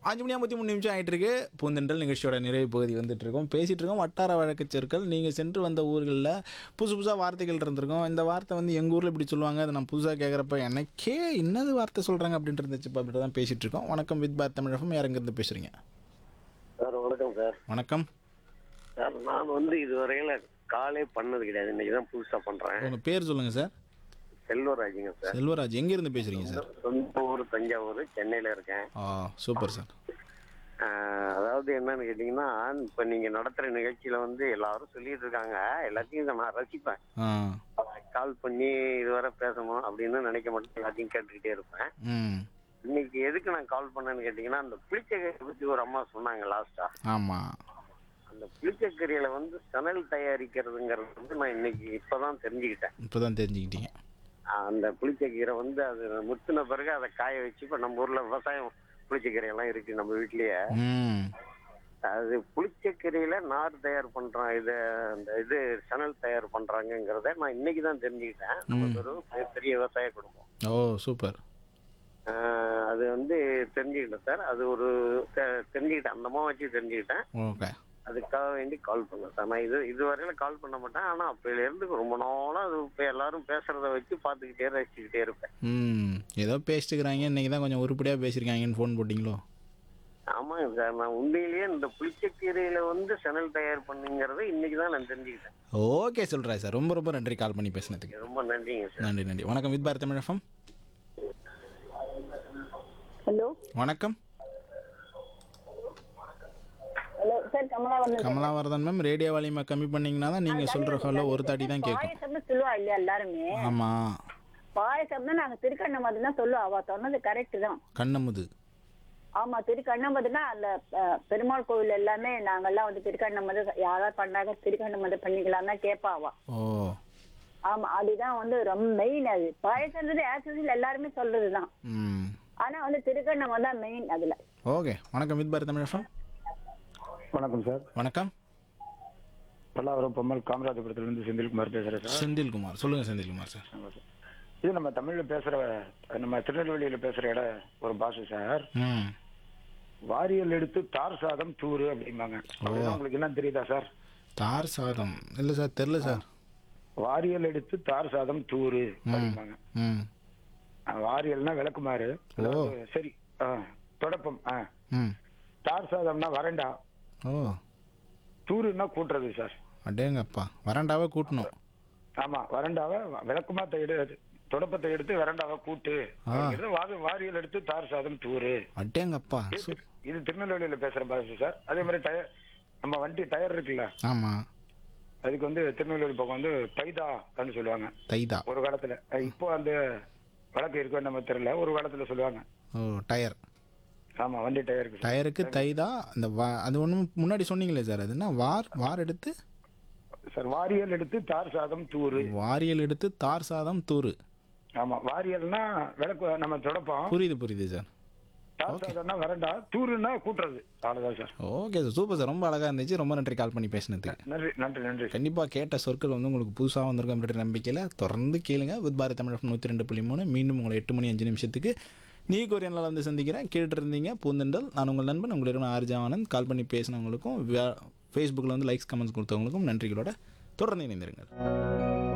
அஞ்சு மணி ஐம்பத்தி மூணு நிமிஷம் ஆயிட்டு இருக்கு பூந்தென்றல் நிகழ்ச்சியோட நிறைவு பகுதி வந்துட்டு இருக்கோம் பேசிட்டு இருக்கோம் வட்டார வழக்கு சொற்கள் நீங்கள் சென்று வந்த ஊர்களில் புதுசு புதுசாக வார்த்தைகள் இருந்திருக்கும் இந்த வார்த்தை வந்து எங்கள் ஊரில் இப்படி சொல்லுவாங்க அதை நான் புதுசாக கேட்குறப்ப எனக்கே என்னது வார்த்தை சொல்கிறாங்க அப்படின்ட்டு இருந்துச்சு இப்போ அப்படி தான் பேசிட்டு இருக்கோம் வணக்கம் வித் பார் தமிழகம் யாருங்கிறது பேசுகிறீங்க சார் வணக்கம் சார் வணக்கம் சார் நான் வந்து இதுவரையில காலே பண்ணது கிடையாது இன்னைக்கு தான் புதுசா பண்றேன் உங்கள் பேர் சொல்லுங்கள் சார் செல்வராஜுங்க சார் செல்வராஜ் எங்கேருந்து பேசுகிறீங்க சார் சொந்த ஊர் தஞ்சாவூர் சென்னையில இருக்கேன் ஆ சூப்பர் சார் ஆஹ், அதாவது என்னன்னு கேட்டீங்கன்னா இப்ப நீங்க நடத்துற நிகழ்ச்சியில வந்து எல்லாரும் சொல்லிட்டு இருக்காங்க எல்லாத்தையும் நான் ரசிப்பேன் ஆ கால் பண்ணி இதுவரை பேசணும் அப்படின்னு நினைக்க மாட்டேன் எல்லாத்தையும் கேட்டுக்கிட்டே இருப்பேன் ம் இன்னைக்கு எதுக்கு நான் கால் பண்ணேன்னு கேட்டீங்கன்னா அந்த புளிச்சக்கறி பத்தி ஒரு அம்மா சொன்னாங்க லாஸ்டா ஆமாம் அந்த புளிச்சக்கறியில வந்து சணல் தயாரிக்கிறதுங்கிறது வந்து நான் இன்னைக்கு இப்பதான் தெரிஞ்சுக்கிட்டேன் இப்போ தான் தெரிஞ்சுக்கிட்டீங்க அந்த புளிச்சக்கீரை வந்து அது முத்தின பிறகு அதை காய வச்சு இப்போ நம்ம ஊர்ல விவசாயம் புளிச்சக்கீரை எல்லாம் இருக்கு நம்ம வீட்லயே ம் அது புளிச்சக்கீரையில நார் தயார் பண்றான் இது அந்த இது சணல் தயார் பண்றாங்கங்கிறத நான் இன்னைக்கு தான் தெரிஞ்சுக்கிட்டேன் நமக்கு ஒரு பெரிய விவசாய குடும்பம் ஓ சூப்பர் ஆஹ் அது வந்து தெரிஞ்சுக்கிட்டேன் சார் அது ஒரு தெ- தெரிஞ்சுக்கிட்டேன் அந்த அம்மா வச்சு தெரிஞ்சுக்கிட்டேன் ஓகே அதுக்காக வேண்டி கால் பண்ணேன் சார் நான் இது இதுவரையில கால் பண்ண மாட்டேன் ஆனா அப்பையில இருந்து ரொம்ப நாளா அது இப்ப எல்லாரும் பேசுறத வச்சு பார்த்துக்கிட்டே ரசிச்சுக்கிட்டே இருப்பேன் ம் ஏதோ பேசிட்டுக்கிறாங்க இன்றைக்கி தான் கொஞ்சம் உருப்படியாக பேசியிருக்காங்கன்னு ஃபோன் போட்டிங்களோ ஆமாங்க சார் நான் உண்மையிலேயே இந்த புளிச்சக்கீரையில வந்து சணல் தயார் பண்ணுங்கிறத இன்னைக்கு தான் நான் தெரிஞ்சுக்கிட்டேன் ஓகே சொல்கிறேன் சார் ரொம்ப ரொம்ப நன்றி கால் பண்ணி பேசினதுக்கு ரொம்ப நன்றிங்க சார் நன்றி நன்றி வணக்கம் with Bharat Tamil FM hello வணக்கம் hello sir Kamalavaran Kamalavaradhan ma'am radio வால்யூமை கம்மி பண்ணீங்கன்னா தான் நீங்கள் சொல்கிற ஹலோ ஒரு தாட்டி தான் கேட்கும் பாயசம்னு சொல்லுவா இல்லையா எல்லாருமே ஆமாம் பாயசம்னா நாங்க திருக்கண்ணமது தான் சொல்லுவோம் அவ சொன்னது கரெக்ட் தான் கண்ணமுது ஆமா திருக்கண்ணமதுனா அந்த அஹ், பெருமாள் கோவில் எல்லாமே நாங்கெல்லாம் வந்து திருக்கண்ணமது யாராவது பண்ணாங்க திருக்கண்ணமது பண்ணிக்கலாம் தான் கேட்பா அவ ஓ ஆமா அதுதான் வந்து ரொம்ப மெயின் அது பாயசம்ன்றது ஆக்சுவலி எல்லாருமே சொல்றதுதான் ம் ஆனா வந்து திருக்கண்ணமது தான் மெயின் அதுல ஓகே வணக்கம் வித் பாரத் தமிழ் எஃப்எம் வணக்கம் சார் வணக்கம் பல்லாவரம் பொம்மல் காமராஜபுரத்துலேருந்து செந்தில்குமார் பேசுகிறேன் சார் செந்தில்குமார் சொல்லுங்கள் செந்தில்குமார் சார் இது நம்ம தமிழில் பேசுகிற நம்ம திருநெல்வேலியில் பேசுகிற இட ஒரு பாஷை சார் ம் வாரியல் எடுத்து தார் சாதம் தூரு அப்படிம்பாங்க அப்படின்னா உங்களுக்கு என்ன தெரியுதா சார் தார் சாதம் இல்லை சார் தெரில சார் வாரியல் எடுத்து தார் சாதம் தூரு அப்படிம்பாங்க ம் ஆ, வாரியல்னா விளக்குமாறு அதாவது, சரி ஆ தொடப்பம் ஆ ம் தார் சாதம்னா வரண்டா ஓ தூருன்னா கூட்டுறது சார் அடேங்கப்பா வரண்டாவே கூட்டணும் ஆமா வரண்டாவை விளக்குமாத்தை எடு தொடப்பத்தை எடுத்து வரண்டாவை கூட்டு அப்படிங்கிறது வாரி- வாரியல் எடுத்து தார் சாதம் தூரு அடேங்கப்பா இது இது திருநெல்வேலியில பேசுற பாஷை சார் அதே மாதிரி டயர் நம்ம வண்டி டயர் இருக்குல்ல ஆமாம் அதுக்கு வந்து திருநெல்வேலி பக்கம் வந்து பைதா அப்படின்னு சொல்லுவாங்க தைதா ஒரு காலத்துல அஹ் இப்போ அந்த வழக்கு இருக்கோ நம்ம தெரியல ஒரு காலத்துல சொல்லுவாங்க ஓ டயர் ஆமா வண்டி டயருக்கு சார். டயருக்கு தைதா அந்த வா அது ஒன்றும் முன்னாடி சொன்னீங்களே சார் அது என்ன வார் வார் எடுத்து சார் வாரியல் எடுத்து தார் சாதம் தூரு வாரியல் எடுத்து தார் சாதம் தூரு ஆமா வாரியல்னா விளக்கு நம்ம தொடப்போம் புரியுது புரியுது சார் தார் சாதம்னா வரண்டா தூருன்னா கூட்டுறது அவ்வளவுதான் sir okay sir super sir ரொம்ப அழகாக இருந்துச்சு ரொம்ப நன்றி கால் பண்ணி பேசினதுக்கு நன்றி நன்றி நன்றி கண்டிப்பாக கேட்ட சொற்கள் வந்து உங்களுக்கு புதுசாக வந்திருக்கும் அப்படின்ற நம்பிக்கையில் தொடர்ந்து கேளுங்க வித் பாரத் தமிழ் நூற்றி ரெண்டு புள்ளி மூணு மீண்டும் உங்களை எட்டு மணி அஞ்சு நிமிஷத்துக்கு நீ கொரியனில் வந்து சந்திக்கிறேன் கேட்டுட்டு இருந்தீங்க பூந்தண்டல் நான் உங்கள் நண்பன் உங்களிடம் ஆர்ஜா ஆனந்த் கால் பண்ணி பேசினவங்களுக்கும் ஃபேஸ்புக்கில் வந்து லைக்ஸ் கமெண்ட்ஸ் கொடுத்தவங்களுக்கும் நன்றிகளோட தொடர்ந்து இணைந்திருங்கள்